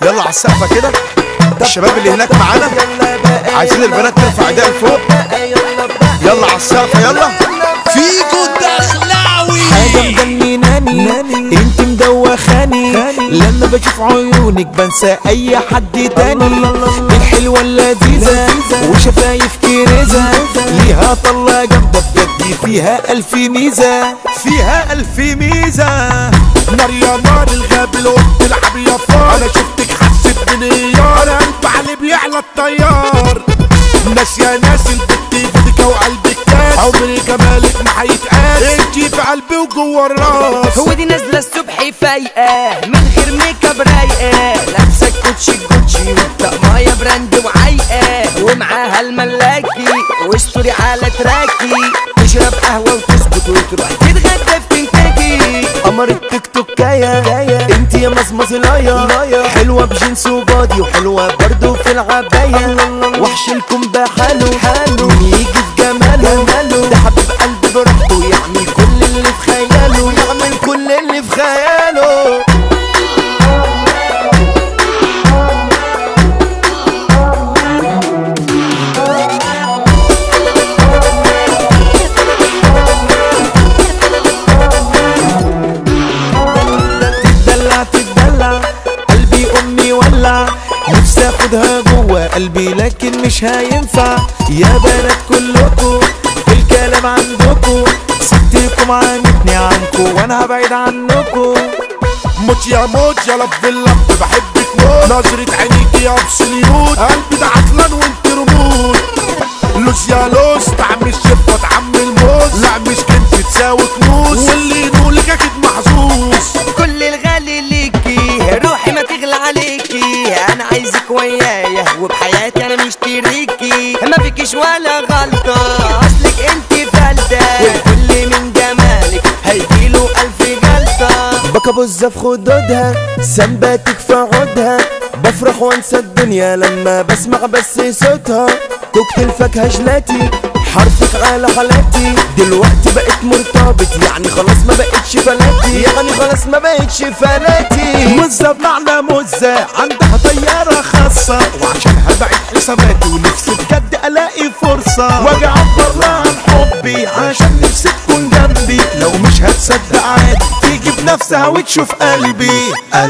يلا على السقفة كده الشباب اللي هناك معانا عايزين البنات ترفع ايديها لفوق يلا على السقفة يلا فيكو الدخلاوي حاجة مجنناني انت مدوخاني لما بشوف عيونك بنسى اي حد تاني الحلوة اللذيذة وشفايف كريزة ليها طلة جامدة بجد فيها الف ميزة فيها ألف ميزة نار يا نار الغابل وبتلعب يا فار انا شفتك حسيت بنيار انا قلب علي بيعلى الطيار ناس يا ناس البت ايدك وقلبك كاس عمري جمالك ما هيتقاس انتي في قلبي وجوه الراس هو دي نازله الصبح فايقه من غير ميك اب رايقه لابسه كوتشي كوتشي والطقمايه براند وعايقه ومعاها الملاكي وستوري على تراكي تشرب قهوه وتظبط وتروح تتغدى في كنتاكي قمر التيك توكاية انت يا مزمزلاية حلوة بجنس وبادي وحلوة برضو في العباية وحش لكم بحاله حاله يجي في جماله ده حبيب قلبي براحته يعمل كل اللي في خياله يعمل كل اللي في خياله تدلع تدلع قلبي امي ولع نفسي اخدها جوه قلبي لكن مش هينفع يا بنات كلكم الكلام عندكم ستكم عانتني عنكم وانا هبعد عنكم موت يا موت يا لف اللف بحبك موت نظرة عينيك يا ابسوليوت قلبي ده عطلان وانت رموت لوز يا لوز طعم الشفة طعم الموز لا مش كنت تساوي كنوز واللي ينولك اكيد محظوظ كل الغالي ليكي روحي ما تغلى عليكي انا عايزك ويايا وبحياتي انا مشتريكي ما فيكيش ولا غلطة اصلك انت فلتة والكل من جمالك هيجيله الف جلطة بكى بزة في خدودها سنباتك في عودها بفرح وانسى الدنيا لما بسمع بس صوتها كوكتيل فاكهة جلاتي حرفك على حالاتي دلوقتي بقيت مرتبط يعني خلاص ما بقتش فلاتي يعني خلاص ما بقتش فلاتي مزة بمعنى مزة عندها طيارة خاصة وعشانها بعيد حساباتي ونفسي بجد الاقي فرصة واجي اعبر لها عن حبي عشان نفسي تكون جنبي لو مش هتصدق عادي تيجي بنفسها وتشوف قلبي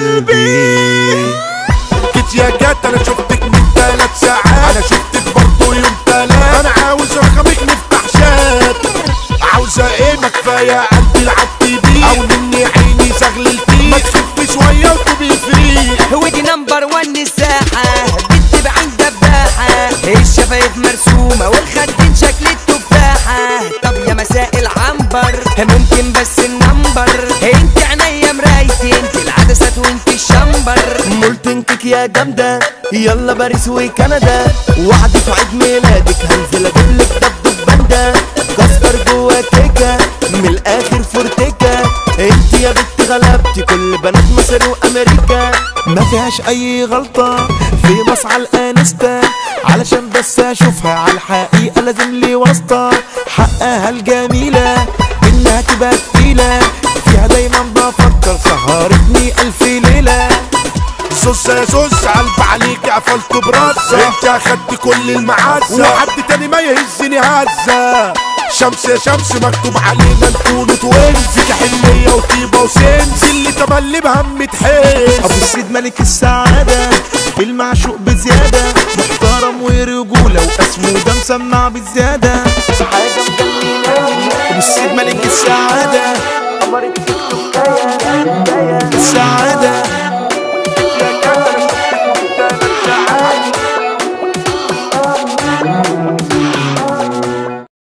قلبي جيت يا جات انا شفتك من ثلاث ساعات انا شفتك برضو يوم تلات انا عاوز رقمك نفتح شات عاوزة ايه ما كفاية قلبي لعبتي بيه او مني عيني زغللتيه ما تخف شوية وتبقي فري هو دي نمبر وان الساحة بنت بعين دباحة الشفايف مرسومة والخدين شكل التفاحة طب يا مساء العنبر ممكن بس النمبر انت عينيا مرايتي انت العدسات وانت الشمبر مولتنكك يا جامدة يلا باريس وكندا وعدي في عيد ميلادك هنزل اجيب لك دبدوب باندا كسر جوا كيكة من الاخر فورتيكا انت يا بنت غلبتي كل بنات مصر وامريكا ما فيهاش اي غلطة في مصعى الانستا علشان بس اشوفها على الحقيقة لازم لي واسطة حقها الجميلة انها تبقى تقيلة فيها دايما بفكر سهرتني الف ليلة سوس يا سوس قلب عليك قفلته براسة انت اخدت كل المعزة وحد تاني ما يهزني هزة شمس يا شمس مكتوب علينا نكون توين فيك حنية وطيبة وسنس اللي تملي بهم تحس ابو السيد ملك السعادة المعشوق بزيادة محترم ورجولة واسمه ده مسمع بزيادة حاجة مجنناني ابو السيد ملك السعادة قمرت